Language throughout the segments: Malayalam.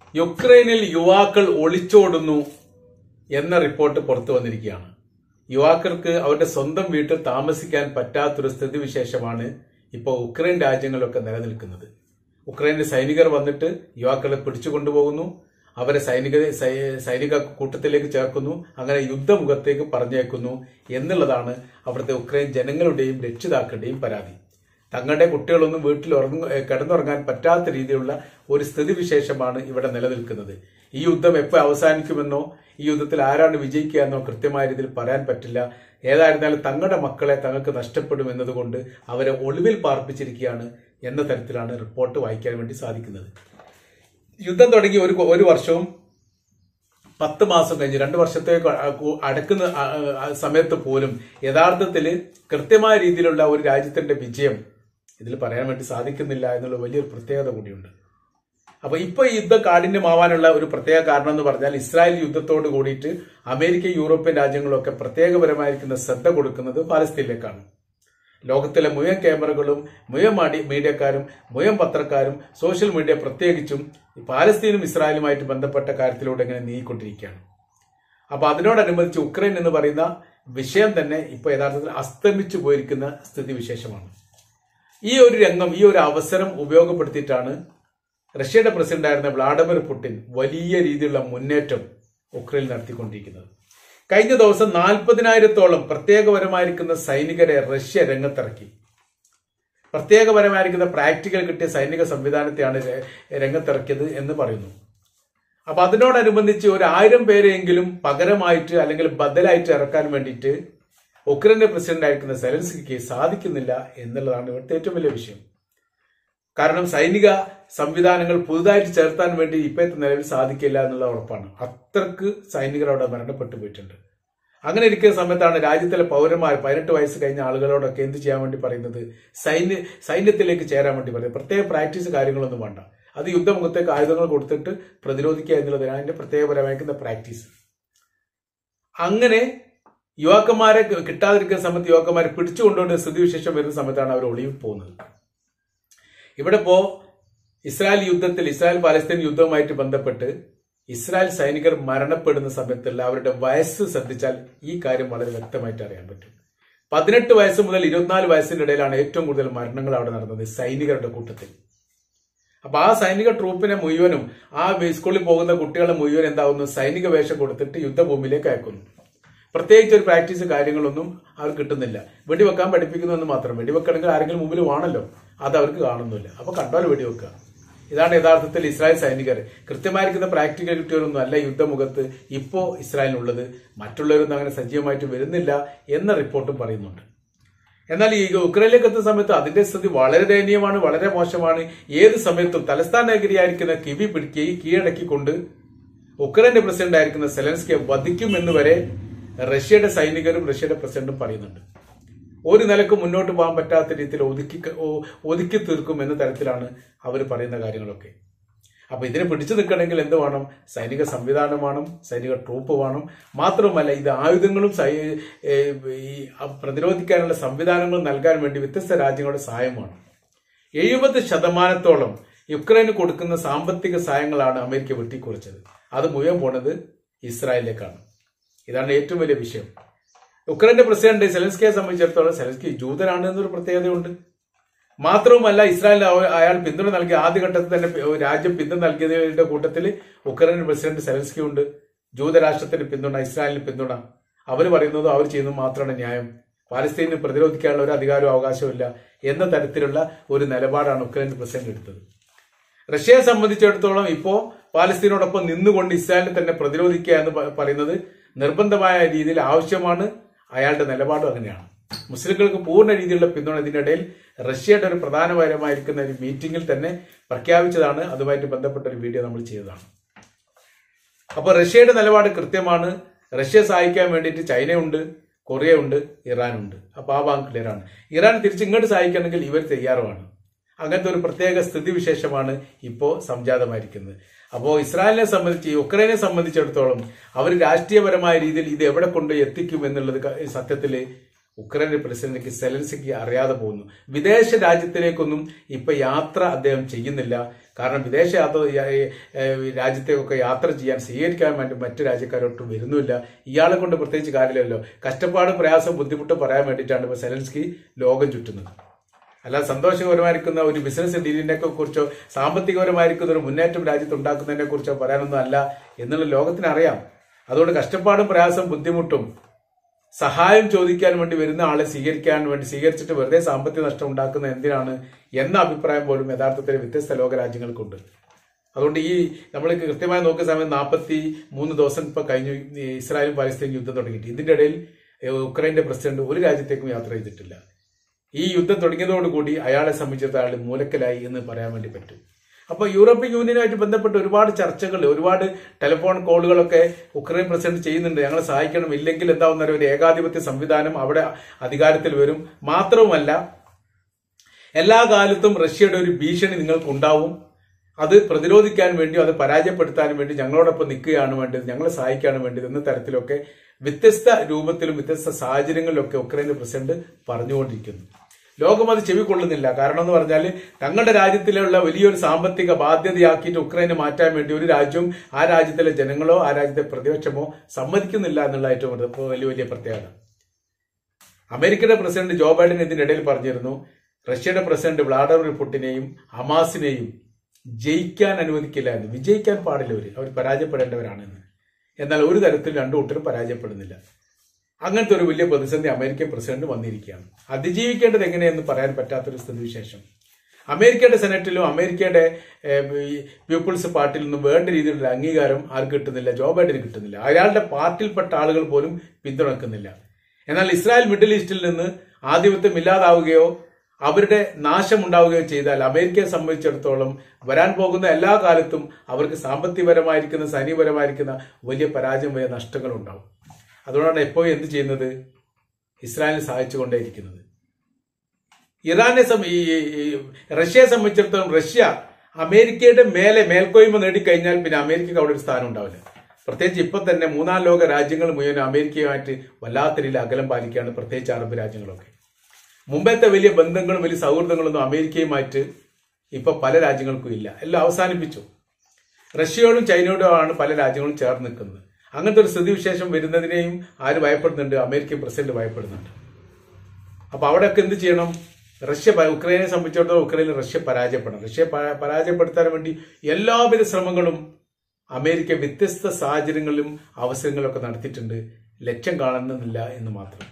യുക്രൈനിൽ യുവാക്കൾ ഒളിച്ചോടുന്നു എന്ന റിപ്പോർട്ട് പുറത്തു വന്നിരിക്കുകയാണ് യുവാക്കൾക്ക് അവരുടെ സ്വന്തം വീട്ടിൽ താമസിക്കാൻ പറ്റാത്തൊരു സ്ഥിതിവിശേഷമാണ് ഇപ്പോൾ ഉക്രൈൻ രാജ്യങ്ങളിലൊക്കെ നിലനിൽക്കുന്നത് ഉക്രൈനിൽ സൈനികർ വന്നിട്ട് യുവാക്കളെ പിടിച്ചുകൊണ്ടുപോകുന്നു അവരെ സൈനിക സൈ- സൈനിക കൂട്ടത്തിലേക്ക് ചേർക്കുന്നു അങ്ങനെ യുദ്ധമുഖത്തേക്ക് പറഞ്ഞേക്കുന്നു എന്നുള്ളതാണ് അവിടുത്തെ ഉക്രൈൻ ജനങ്ങളുടെയും രക്ഷിതാക്കളുടെയും പരാതി തങ്ങളുടെ കുട്ടികളൊന്നും വീട്ടിൽ ഉറങ്ങ ഏ, കിടന്നുറങ്ങാൻ പറ്റാത്ത രീതിയിലുള്ള ഒരു സ്ഥിതിവിശേഷമാണ് ഇവിടെ നിലനിൽക്കുന്നത് ഈ യുദ്ധം എപ്പോൾ അവസാനിക്കുമെന്നോ ഈ യുദ്ധത്തിൽ ആരാണ് വിജയിക്കുക എന്നോ കൃത്യമായ രീതിയിൽ പറയാൻ പറ്റില്ല ഏതായിരുന്നാലും തങ്ങളുടെ മക്കളെ തങ്ങൾക്ക് നഷ്ടപ്പെടും എന്നതുകൊണ്ട് അവരെ ഒളിവിൽ പാർപ്പിച്ചിരിക്കുകയാണ് എന്ന തരത്തിലാണ് റിപ്പോർട്ട് വായിക്കാൻ വേണ്ടി സാധിക്കുന്നത് യുദ്ധം തുടങ്ങി ഒരു ഒരു വർഷവും പത്ത് മാസം കഴിഞ്ഞ് രണ്ട് വർഷത്തേക്ക് അ- അടക്കുന്ന അ- അ- സമയത്ത് പോലും യഥാർത്ഥത്തിൽ കൃത്യമായ രീതിയിലുള്ള ഒരു രാജ്യത്തിന്റെ വിജയം ഇതിൽ പറയാൻ വേണ്ടി സാധിക്കുന്നില്ല എന്നുള്ള വലിയൊരു പ്രത്യേകത കൂടിയുണ്ട് അപ്പൊ ഇപ്പൊ ഈ യുദ്ധം കാഠിന്യമാവാനുള്ള ഒരു പ്രത്യേക കാരണം എന്ന് പറഞ്ഞാൽ ഇസ്രായേൽ യുദ്ധത്തോട് കൂടിയിട്ട് അമേരിക്ക യൂറോപ്യൻ രാജ്യങ്ങളൊക്കെ പ്രത്യേകപരമായിരിക്കുന്ന ശ്രദ്ധ കൊടുക്കുന്നത് പാലസ്തീനിലേക്കാണ് ലോകത്തിലെ മുഴുവൻ ക്യാമറകളും മുഴുവൻ മാടി മീഡിയക്കാരും മുഴുവൻ പത്രക്കാരും സോഷ്യൽ മീഡിയ പ്രത്യേകിച്ചും ഈ പാലസ്തീനും ഇസ്രായേലുമായിട്ട് ബന്ധപ്പെട്ട കാര്യത്തിലൂടെ ഇങ്ങനെ നീങ്ങിക്കൊണ്ടിരിക്കുകയാണ് അപ്പൊ അതിനോടനുബന്ധിച്ച് ഉക്രൈൻ എന്ന് പറയുന്ന വിഷയം തന്നെ ഇപ്പൊ യഥാർത്ഥത്തിൽ അസ്തമിച്ചു പോയിരിക്കുന്ന സ്ഥിതിവിശേഷമാണ് ഈ ഒരു രംഗം ഈ ഒരു അവസരം ഉപയോഗപ്പെടുത്തിയിട്ടാണ് റഷ്യയുടെ പ്രസിഡന്റായിരുന്ന വ്ളാഡിമിർ പുടിൻ വലിയ രീതിയിലുള്ള മുന്നേറ്റം ഉക്രൈനിൽ നടത്തിക്കൊണ്ടിരിക്കുന്നത് കഴിഞ്ഞ ദിവസം നാൽപ്പതിനായിരത്തോളം പ്രത്യേകപരമായിരിക്കുന്ന സൈനികരെ റഷ്യ രംഗത്തിറക്കി പ്രത്യേകപരമായിരിക്കുന്ന പ്രാക്ടിക്കൽ കിട്ടിയ സൈനിക സംവിധാനത്തെയാണ് ര- രംഗത്തിറക്കിയത് എന്ന് പറയുന്നു അപ്പൊ അതിനോടനുബന്ധിച്ച് ഒരു ആയിരം പേരെയെങ്കിലും പകരമായിട്ട് അല്ലെങ്കിൽ ബദലായിട്ട് ഇറക്കാൻ വേണ്ടിയിട്ട് ഉക്രൈന്റെ പ്രസിഡന്റ് ആയിരിക്കുന്ന സെലൻസ്കിക്ക് സാധിക്കുന്നില്ല എന്നുള്ളതാണ് ഇവിടുത്തെ ഏറ്റവും വലിയ വിഷയം കാരണം സൈനിക സംവിധാനങ്ങൾ പുതുതായിട്ട് ചേർത്താൻ വേണ്ടി ഇപ്പോഴത്തെ നിലവിൽ സാധിക്കില്ല എന്നുള്ള ഉറപ്പാണ് അത്രക്ക് സൈനികർ അവിടെ മരണപ്പെട്ടു പോയിട്ടുണ്ട് അങ്ങനെ ഇരിക്കുന്ന സമയത്താണ് രാജ്യത്തിലെ പൗരന്മാർ പതിനെട്ട് വയസ്സ് കഴിഞ്ഞ ആളുകളോടൊക്കെ എന്ത് ചെയ്യാൻ വേണ്ടി പറയുന്നത് സൈന്യ സൈന്യത്തിലേക്ക് ചേരാൻ വേണ്ടി പറയുന്നത് പ്രത്യേക പ്രാക്ടീസ് കാര്യങ്ങളൊന്നും വേണ്ട അത് യുദ്ധമുഖത്തേക്ക് ആയുധങ്ങൾ കൊടുത്തിട്ട് പ്രതിരോധിക്കുക എന്നുള്ളതാണ് അതിന്റെ പ്രത്യേകപരമായിരിക്കുന്ന പ്രാക്ടീസ് അങ്ങനെ യുവാക്കന്മാരെ കിട്ടാതിരിക്കുന്ന സമയത്ത് യുവാക്കന്മാരെ പിടിച്ചുകൊണ്ടുകൊണ്ട് സ്ഥിതിവിശേഷം വരുന്ന സമയത്താണ് അവർ ഒളിവിൽ പോകുന്നത് ഇവിടെ ഇപ്പോ ഇസ്രായേൽ യുദ്ധത്തിൽ ഇസ്രായേൽ പാലസ്തീൻ യുദ്ധവുമായിട്ട് ബന്ധപ്പെട്ട് ഇസ്രായേൽ സൈനികർ മരണപ്പെടുന്ന സമയത്തുള്ള അവരുടെ വയസ്സ് ശ്രദ്ധിച്ചാൽ ഈ കാര്യം വളരെ വ്യക്തമായിട്ട് അറിയാൻ പറ്റും പതിനെട്ട് വയസ്സ് മുതൽ ഇരുപത്തിനാല് വയസ്സിന്റെ ഇടയിലാണ് ഏറ്റവും കൂടുതൽ മരണങ്ങൾ അവിടെ നടന്നത് സൈനികരുടെ കൂട്ടത്തിൽ അപ്പൊ ആ സൈനിക ട്രൂപ്പിനെ മുഴുവനും ആ സ്കൂളിൽ പോകുന്ന കുട്ടികളെ മുഴുവൻ എന്താവുന്നു സൈനിക വേഷം കൊടുത്തിട്ട് യുദ്ധഭൂമിയിലേക്ക് അയക്കുന്നു പ്രത്യേകിച്ച് ഒരു പ്രാക്ടീസ് കാര്യങ്ങളൊന്നും അവർ കിട്ടുന്നില്ല വെടിവെക്കാൻ പഠിപ്പിക്കുന്നു എന്ന് മാത്രം വെടിവെക്കണമെങ്കിൽ ആരെങ്കിലും മുമ്പിൽ വേണമല്ലോ അത് അവർക്ക് കാണുന്നില്ല അപ്പൊ കണ്ടാൽ വെടിവെക്കുക ഇതാണ് യഥാർത്ഥത്തിൽ ഇസ്രായേൽ സൈനികർ കൃത്യമായിരിക്കുന്ന പ്രാക്ടിക്കൽ കിട്ടിയവരൊന്നും അല്ല യുദ്ധമുഖത്ത് ഇപ്പോ ഇസ്രായേലിനുള്ളത് മറ്റുള്ളവരൊന്നും അങ്ങനെ സജീവമായിട്ട് വരുന്നില്ല എന്ന റിപ്പോർട്ടും പറയുന്നുണ്ട് എന്നാൽ ഈ ഉക്രൈനിലേക്ക് എത്തുന്ന സമയത്ത് അതിന്റെ സ്ഥിതി വളരെ ദയനീയമാണ് വളരെ മോശമാണ് ഏത് സമയത്തും തലസ്ഥാന നഗരിയായിരിക്കുന്ന കിവി പിടിക്കുകയും കീഴടക്കിക്കൊണ്ട് ഉക്രൈന്റെ പ്രസിഡന്റ് ആയിരിക്കുന്ന സെലൻസ്കിയെ വധിക്കും എന്ന് വരെ റഷ്യയുടെ സൈനികരും റഷ്യയുടെ പ്രസിഡന്റും പറയുന്നുണ്ട് ഒരു നിലക്ക് മുന്നോട്ട് പോകാൻ പറ്റാത്ത രീതിയിൽ ഒതുക്കി ഒ- ഒതുക്കി തീർക്കും എന്ന തരത്തിലാണ് അവർ പറയുന്ന കാര്യങ്ങളൊക്കെ അപ്പൊ ഇതിനെ പിടിച്ചു നിൽക്കണമെങ്കിൽ എന്ത് വേണം സൈനിക സംവിധാനം വേണം സൈനിക ട്രൂപ്പ് വേണം മാത്രമല്ല ഇത് ആയുധങ്ങളും സൈ- ഏ, ഈ പ്രതിരോധിക്കാനുള്ള സംവിധാനങ്ങളും നൽകാൻ വേണ്ടി വ്യത്യസ്ത രാജ്യങ്ങളുടെ സഹായം വേണം എഴുപത് ശതമാനത്തോളം യുക്രൈന് കൊടുക്കുന്ന സാമ്പത്തിക സഹായങ്ങളാണ് അമേരിക്ക വെട്ടിക്കുറച്ചത് അത് മുഴുവൻ പോണത് ഇസ്രായേലിലേക്കാണ് ഇതാണ് ഏറ്റവും വലിയ വിഷയം ഉക്രൈന്റെ പ്രസിഡന്റ് സെലൻസ്കിയെ സംബന്ധിച്ചിടത്തോളം സെലൻസ്കി ജൂതനാണ് എന്നൊരു പ്രത്യേകതയുണ്ട് മാത്രവുമല്ല ഇസ്രായേലിന് അവ- അയാൾ പിന്തുണ നൽകിയ ആദ്യഘട്ടത്തിൽ തന്നെ പി- രാജ്യം പിന്തുണ നൽകിയതിന്റെ കൂട്ടത്തിൽ ഉക്രൈൻ പ്രസിഡന്റ് സെലൻസ്കി ഉണ്ട് ജൂതരാഷ്ട്രത്തിന് പിന്തുണ ഇസ്രായേലിന് പിന്തുണ അവർ പറയുന്നതും അവർ ചെയ്യുന്നതും മാത്രമാണ് ന്യായം പാലസ്തീന് പ്രതിരോധിക്കാനുള്ള ഒരു അധികാരവും അവകാശമില്ല എന്ന തരത്തിലുള്ള ഒരു നിലപാടാണ് ഉക്രൈൻ പ്രസിഡന്റ് എടുത്തത് റഷ്യയെ സംബന്ധിച്ചിടത്തോളം ഇപ്പോ പാലസ്തീനോടൊപ്പം നിന്നുകൊണ്ട് ഇസ്രായേലിനെ തന്നെ പ്രതിരോധിക്കുക എന്ന് പ- പറയുന്നത് നിർബന്ധമായ രീതിയിൽ ആവശ്യമാണ് അയാളുടെ നിലപാടും അങ്ങനെയാണ് മുസ്ലിങ്ങൾക്ക് പൂർണ്ണ രീതിയിലുള്ള പിന്തുണ ഇതിനിടയിൽ റഷ്യയുടെ ഒരു പ്രധാനപരമായിരിക്കുന്ന ഒരു മീറ്റിംഗിൽ തന്നെ പ്രഖ്യാപിച്ചതാണ് അതുമായിട്ട് ബന്ധപ്പെട്ട ഒരു വീഡിയോ നമ്മൾ ചെയ്തതാണ് അപ്പൊ റഷ്യയുടെ നിലപാട് കൃത്യമാണ് റഷ്യ സഹായിക്കാൻ വേണ്ടിയിട്ട് ചൈനയുണ്ട് കൊറിയ ഉണ്ട് ഇറാനുണ്ട് അപ്പൊ ആ ഭാഗം ക്ലിയർ ആണ് ഇറാൻ തിരിച്ച് ഇങ്ങോട്ട് സഹായിക്കണമെങ്കിൽ ഇവർ തയ്യാറുമാണ് അങ്ങനത്തെ ഒരു പ്രത്യേക സ്ഥിതിവിശേഷമാണ് ഇപ്പോൾ സംജാതമായിരിക്കുന്നത് അപ്പോൾ ഇസ്രായേലിനെ സംബന്ധിച്ച് യുക്രൈനെ സംബന്ധിച്ചിടത്തോളം അവർ രാഷ്ട്രീയപരമായ രീതിയിൽ ഇത് എവിടെ കൊണ്ട് എത്തിക്കും എന്നുള്ളത് ക- സത്യത്തിൽ ഉക്രൈന്റെ പ്രസിഡന്റ് സെലൻസിക്ക് അറിയാതെ പോകുന്നു വിദേശ രാജ്യത്തിലേക്കൊന്നും ഇപ്പൊ യാത്ര അദ്ദേഹം ചെയ്യുന്നില്ല കാരണം വിദേശ യാത്ര രാജ്യത്തേക്കൊക്കെ യാത്ര ചെയ്യാൻ സ്വീകരിക്കാൻ വേണ്ടി മറ്റു രാജ്യക്കാരോട്ടും വരുന്നില്ല ഇയാളെ കൊണ്ട് പ്രത്യേകിച്ച് കാര്യമില്ലല്ലോ കഷ്ടപ്പാട് പ്രയാസം ബുദ്ധിമുട്ട് പറയാൻ വേണ്ടിയിട്ടാണ് ഇപ്പൊ സെലൻസ്കി ലോകം ചുറ്റുന്നത് അല്ലാതെ സന്തോഷകരമായിരിക്കുന്ന ഒരു ബിസിനസ് ഡീലിനെ കുറിച്ചോ സാമ്പത്തികപരമായിരിക്കുന്ന ഒരു മുന്നേറ്റം രാജ്യത്ത് ഉണ്ടാക്കുന്നതിനെ കുറിച്ചോ പറയാനൊന്നും അല്ല എന്നുള്ള ലോകത്തിന് അറിയാം അതുകൊണ്ട് കഷ്ടപ്പാടും പ്രയാസം ബുദ്ധിമുട്ടും സഹായം ചോദിക്കാൻ വേണ്ടി വരുന്ന ആളെ സ്വീകരിക്കാൻ വേണ്ടി സ്വീകരിച്ചിട്ട് വെറുതെ സാമ്പത്തിക നഷ്ടം ഉണ്ടാക്കുന്ന എന്തിനാണ് എന്ന അഭിപ്രായം പോലും യഥാർത്ഥത്തിൽ വ്യത്യസ്ത ലോക രാജ്യങ്ങൾക്കുണ്ട് അതുകൊണ്ട് ഈ നമ്മൾ കൃത്യമായി നോക്കുന്ന സമയം നാൽപ്പത്തി മൂന്ന് ദിവസം ഇപ്പൊ കഴിഞ്ഞു ഈ ഇസ്രായേലും പാലസ്തീനും യുദ്ധം തുടങ്ങിയിട്ട് ഇതിന്റെ ഇടയിൽ ഏഹ്, ഉക്രൈന്റെ പ്രസിഡന്റ് ഒരു രാജ്യത്തേക്കും യാത്ര ചെയ്തിട്ടില്ല ഈ യുദ്ധം തുടങ്ങിയതോടുകൂടി അയാളെ സംബന്ധിച്ചിടത്തോളം അയാൾ മൂലക്കലായി എന്ന് പറയാൻ വേണ്ടി പറ്റും അപ്പൊ യൂറോപ്യൻ യൂണിയനുമായിട്ട് ബന്ധപ്പെട്ട് ഒരുപാട് ചർച്ചകൾ ഒരുപാട് ടെലിഫോൺ കോളുകളൊക്കെ ഉക്രൈൻ പ്രസിഡന്റ് ചെയ്യുന്നുണ്ട് ഞങ്ങളെ സഹായിക്കണം ഇല്ലെങ്കിൽ എന്താവുന്ന ഒരു ഏകാധിപത്യ സംവിധാനം അവിടെ അധികാരത്തിൽ വരും മാത്രവുമല്ല എല്ലാ കാലത്തും റഷ്യയുടെ ഒരു ഭീഷണി നിങ്ങൾക്ക് ഉണ്ടാവും അത് പ്രതിരോധിക്കാൻ വേണ്ടിയും അത് പരാജയപ്പെടുത്താനും വേണ്ടി ഞങ്ങളോടൊപ്പം നിൽക്കുകയാണ് വേണ്ടത് ഞങ്ങളെ സഹായിക്കാണ് വേണ്ടത് എന്ന തരത്തിലൊക്കെ വ്യത്യസ്ത രൂപത്തിലും വ്യത്യസ്ത സാഹചര്യങ്ങളിലൊക്കെ ഉക്രൈൻ പ്രസിഡന്റ് പറഞ്ഞുകൊണ്ടിരിക്കുന്നു ലോകം അത് ചെവിക്കൊള്ളുന്നില്ല കാരണം എന്ന് പറഞ്ഞാൽ തങ്ങളുടെ രാജ്യത്തിലുള്ള വലിയൊരു സാമ്പത്തിക ബാധ്യതയാക്കിയിട്ട് ഉക്രൈനെ മാറ്റാൻ വേണ്ടി ഒരു രാജ്യവും ആ രാജ്യത്തിലെ ജനങ്ങളോ ആ രാജ്യത്തെ പ്രതിപക്ഷമോ സമ്മതിക്കുന്നില്ല എന്നുള്ള ഏറ്റവും വലിയ- വലിയ വലിയ പ്രത്യേകത അമേരിക്കയുടെ പ്രസിഡന്റ് ജോ ബൈഡൻ ഇതിനിടയിൽ പറഞ്ഞിരുന്നു റഷ്യയുടെ പ്രസിഡന്റ് വ്ളാഡിമിർ പുടിനെയും ഹമാസിനെയും ജയിക്കാൻ അനുവദിക്കില്ല എന്ന് വിജയിക്കാൻ പാടില്ല അവർ അവർ പരാജയപ്പെടേണ്ടവരാണെന്ന് എന്നാൽ ഒരു തരത്തിൽ രണ്ടു കൂട്ടരും പരാജയപ്പെടുന്നില്ല അങ്ങനത്തെ ഒരു വലിയ പ്രതിസന്ധി അമേരിക്കൻ പ്രസിഡന്റ് വന്നിരിക്കുകയാണ് അതിജീവിക്കേണ്ടത് എങ്ങനെയെന്ന് പറയാൻ പറ്റാത്തൊരു സ്ഥിതിവിശേഷം അമേരിക്കയുടെ സെനറ്റിലും അമേരിക്കയുടെ ഏഹ്, ഈ പീപ്പിൾസ് പാർട്ടിയിൽ നിന്നും വേണ്ട രീതിയിലുള്ള അംഗീകാരം ആർക്ക് കിട്ടുന്നില്ല ജോ ബൈഡന് കിട്ടുന്നില്ല അയാളുടെ പാർട്ടിയിൽപ്പെട്ട ആളുകൾ പോലും പിന്തുണക്കുന്നില്ല എന്നാൽ ഇസ്രായേൽ മിഡിൽ ഈസ്റ്റിൽ നിന്ന് ആധിപത്യം ഇല്ലാതാവുകയോ അവരുടെ നാശമുണ്ടാവുകയോ ചെയ്താൽ അമേരിക്കയെ സംബന്ധിച്ചിടത്തോളം വരാൻ പോകുന്ന എല്ലാ കാലത്തും അവർക്ക് സാമ്പത്തികപരമായിരിക്കുന്ന സൈനികപരമായിരിക്കുന്ന വലിയ പരാജയം വലിയ നഷ്ടങ്ങൾ ഉണ്ടാവും അതുകൊണ്ടാണ് എപ്പോഴും എന്ത് ചെയ്യുന്നത് ഇസ്രായേലിനെ സഹായിച്ചുകൊണ്ടേയിരിക്കുന്നത് ഇറാനെ സംബ- ഈ ഈ- ഈ റഷ്യയെ സംബന്ധിച്ചിടത്തോളം റഷ്യ അമേരിക്കയുടെ മേലെ മേൽക്കോയ്മ നേടിക്കഴിഞ്ഞാൽ പിന്നെ അമേരിക്കക്ക് അവിടെ ഒരു സ്ഥാനം ഉണ്ടാവില്ല പ്രത്യേകിച്ച് ഇപ്പൊ തന്നെ മൂന്നാം ലോക രാജ്യങ്ങൾ മുഴുവൻ അമേരിക്കയുമായിട്ട് വല്ലാത്ത രീതിയിൽ അകലം പാലിക്കുകയാണ് പ്രത്യേകിച്ച് അറബ് രാജ്യങ്ങളൊക്കെ മുമ്പത്തെ വലിയ ബന്ധങ്ങളും വലിയ സൗഹൃദങ്ങളൊന്നും അമേരിക്കയുമായിട്ട് ഇപ്പൊ പല രാജ്യങ്ങൾക്കും ഇല്ല എല്ലാം അവസാനിപ്പിച്ചു റഷ്യയോടും ചൈനയോടുമാണ് പല രാജ്യങ്ങളും ചേർന്ന് നിൽക്കുന്നത് അങ്ങനത്തെ ഒരു സ്ഥിതിവിശേഷം വരുന്നതിനെയും ആര് ഭയപ്പെടുന്നുണ്ട് അമേരിക്കൻ പ്രസിഡന്റ് ഭയപ്പെടുന്നുണ്ട് അപ്പൊ അവിടെയൊക്കെ എന്ത് ചെയ്യണം റഷ്യ പ- ഉക്രൈനെ സംബന്ധിച്ചിടത്തോളം ഉക്രൈനിൽ റഷ്യ പരാജയപ്പെടണം റഷ്യ പ- പരാജയപ്പെടുത്താൻ വേണ്ടി എല്ലാവിധ ശ്രമങ്ങളും അമേരിക്ക വ്യത്യസ്ത സാഹചര്യങ്ങളിലും അവസരങ്ങളിലൊക്കെ നടത്തിയിട്ടുണ്ട് ലക്ഷ്യം കാണുന്നില്ല എന്ന് മാത്രം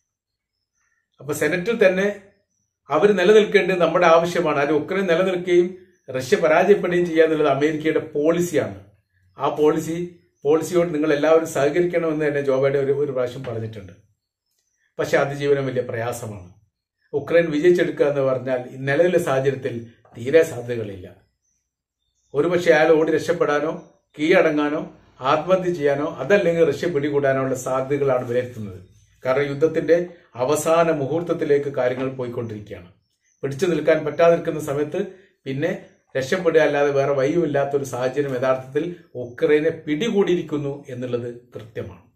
അപ്പൊ സെനറ്റിൽ തന്നെ അവർ നിലനിൽക്കേണ്ടത് നമ്മുടെ ആവശ്യമാണ് അത് ഉക്രൈൻ നിലനിൽക്കുകയും റഷ്യ പരാജയപ്പെടുകയും ചെയ്യുക എന്നുള്ളത് അമേരിക്കയുടെ പോളിസിയാണ് ആ പോളിസി പോളിസിയോട് നിങ്ങൾ എല്ലാവരും സഹകരിക്കണമെന്ന് തന്നെ ജോ ബൈഡൻ ഒരു ഒരു പ്രാവശ്യം പറഞ്ഞിട്ടുണ്ട് പക്ഷെ അതിജീവനം വലിയ പ്രയാസമാണ് ഉക്രൈൻ വിജയിച്ചെടുക്കുക എന്ന് പറഞ്ഞാൽ ഈ നിലവിലെ സാഹചര്യത്തിൽ തീരെ സാധ്യതകളില്ല ഒരുപക്ഷെ അയാൾ ഓടി രക്ഷപ്പെടാനോ കീഴടങ്ങാനോ ആത്മഹത്യ ചെയ്യാനോ അതല്ലെങ്കിൽ റഷ്യ പിടികൂടാനോ ഉള്ള സാധ്യതകളാണ് വിലയിരുത്തുന്നത് കാരണം യുദ്ധത്തിന്റെ അവസാന മുഹൂർത്തത്തിലേക്ക് കാര്യങ്ങൾ പോയിക്കൊണ്ടിരിക്കുകയാണ് പിടിച്ചു നിൽക്കാൻ പറ്റാതിരിക്കുന്ന സമയത്ത് പിന്നെ രക്ഷപ്പെടുക അല്ലാതെ വേറെ വഴിയുമില്ലാത്ത ഒരു സാഹചര്യം യഥാർത്ഥത്തിൽ ഉക്രൈനെ പിടികൂടിയിരിക്കുന്നു എന്നുള്ളത് കൃത്യമാണ്